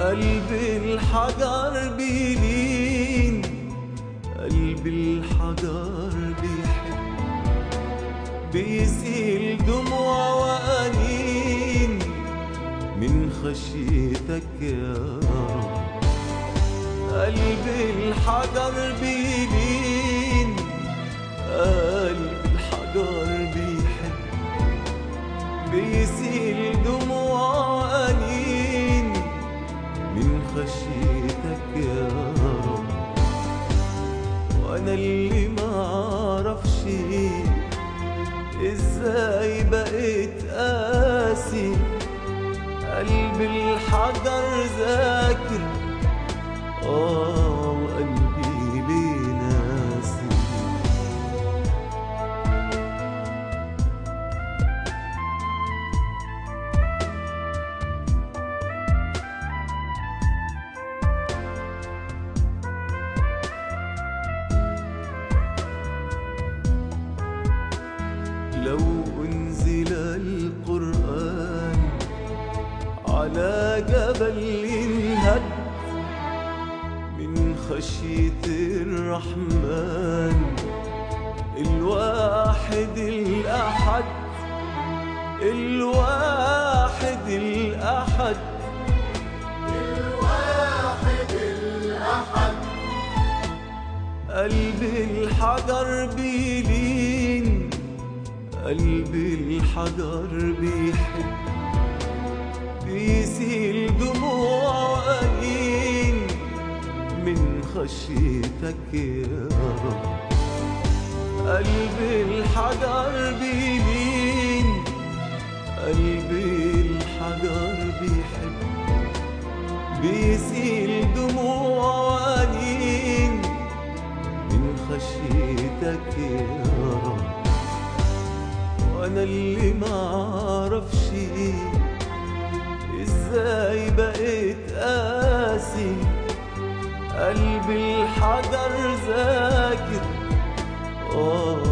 قلب الحجر بيلين قلب الحجر بيحب بيسيل دموع وأنين من خشيتك يا رب قلب الحجر بيلين قلب الحجر بيحب بيسيل دموع وأنين من خشيتك يا رب وانا اللي ما اعرفش ازاي بقيت قاسي قلب الحجر ذاكر اه وقلبي ليه ناسي لو أنزل القرآن على جبل ينهد من خشية الرحمن الواحد الأحد الواحد الأحد الواحد الأحد قلب الحجر بيلين قلب الحجر بيحب بيسيل دموع وأنين من خشيتك يا رب قلب الحجر بيلين قلب الحجر بيحب بيسيل دموع وأنين من خشيتك يا رب وانا اللي ما اعرفش ازاي بقيت قاسي قلب الحجر ذاكر اه